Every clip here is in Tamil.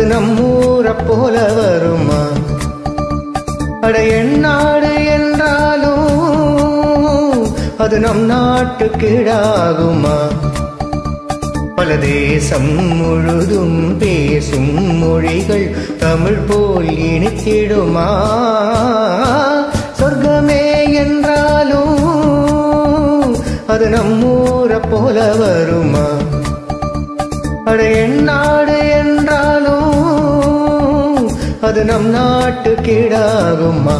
நம்மூரை போல வருமா அட எந்நாடு என்றாலும் அது நம் நாட்டு கீழாகுமா பல தேசம் முழுதும் பேசும் மொழிகள் தமிழ் போல் இனித்திடுமா சொர்க்கமே என்றாலும் அது நம்மூரை போல வருமா அட எந்நாடு என்றாலும் அது நம் நாட்டு கீழாகுமா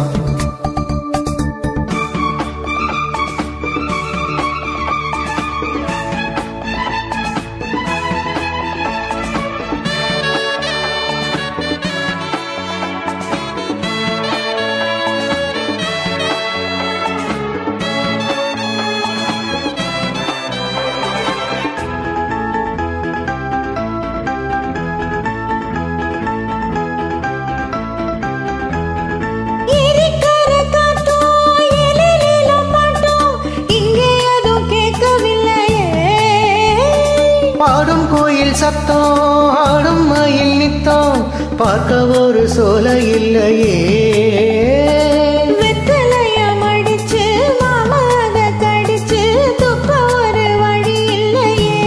இருக்கிற காத்தும் எழிலிலும் பாட்டும் இங்கே எதுவும் கேட்கவில்லையே பாடும் கோயில் சத்தம் ஆடும் மயில் நித்தம் பார்க்க ஒரு சோலை இல்லையே வெத்தலையம் அடிச்சு மாமாத கடிச்சு துப்ப ஒரு வழி இல்லையே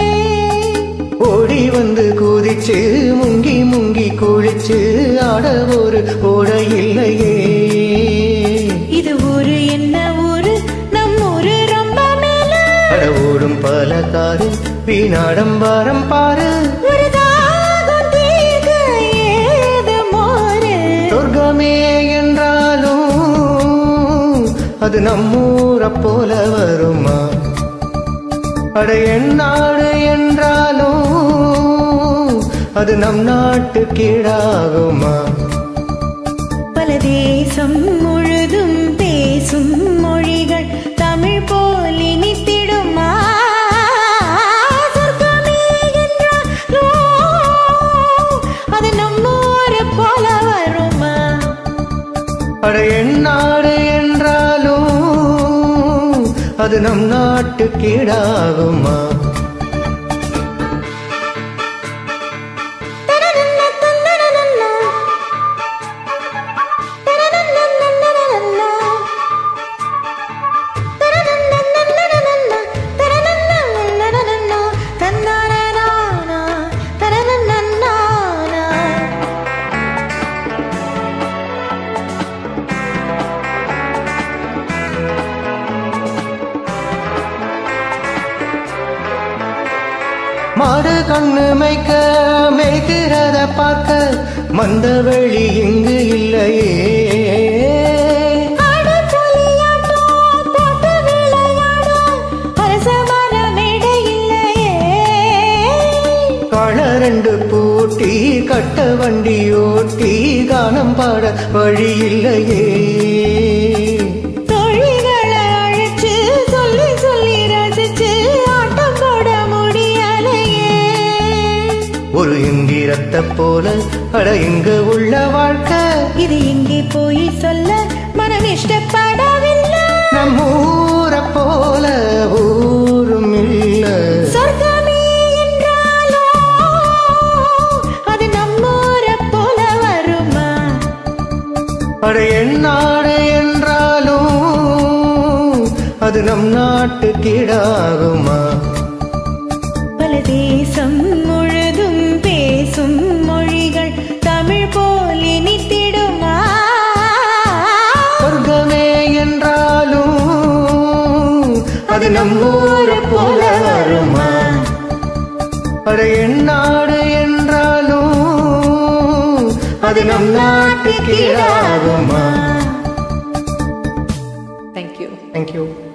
ஓடி வந்து குதிச்சு முங்கி முங்கி குளிச்சு ஆட ஒரு ஓட இல்லையே இது ஊரு என்ன ஊரு நம் ஊரு ரொம்ப மேல அட ஓடும் பல காரு வீணாடம்பாரம் பாரு ஒரு தாகம் தீர்க்க ஏது மோரு சொர்க்கமே என்றாலும் அது நம்மூரை போல வருமா அட எந்நாடு என்றாலும் அது நம் நாட்டு கீழாகுமா பல தேசம் முழுதும் பேசும் மொழிகள் தமிழ் போல் இனித்திடுமா சொர்க்கமே என்றாலும் அது நம்மூரை போல வருமா அட எந்நாடு என்றாலும் அது நம் நாட்டு கீழாகுமா தனனன்ன தன்னனனன்னா. தனனன்னன்னன்னனன்னா. தனனன்னன்னன்னனன்னா. தனனன்னன்னன்னனன்னா. தன்னானனானா. தனனன்னன்னானா. மாடு கண்ணு மேய்க்க மேய்க்கிறத பார்க்க மந்த வெளி இங்கு இல்லையே ஆடு புலியாட்டம் போட்டு விளையாட அரச மரமேடை இல்லையே களரண்டு பூட்டி கட்ட வண்டி ஓட்டி கானம் பாட வழி இல்லையே தோழிகளை அழைச்சு சொல்லி சொல்லி ரசிச்சு ஆட்டம் போட முடியலையே ஒரு எந்திரத்தை போல அட இங்க உள்ள வாழ்க்கை இது எங்கே போய் சொல்ல மனம் இஷ்டப்படவில்லை நம்ம ஊரை போல ஊரும் இல்ல சொர்க்கமே என்றாலும் அது நம்மூரை போல வருமா அட எந்நாடு என்றாலும் அது நம் நாட்டு கீழாகுமா பல தேசம் முழுதும் பேசும் மொழிகள் தமிழ் போல் இனித்திடுமா சொர்க்கமே என்றாலும் அது நம் ஊரை போல வருமா அட எந்நாடு என்றாலும் அது நம் நாட்டு கீழாகுமா தேங்க்யூ தேங்க்யூ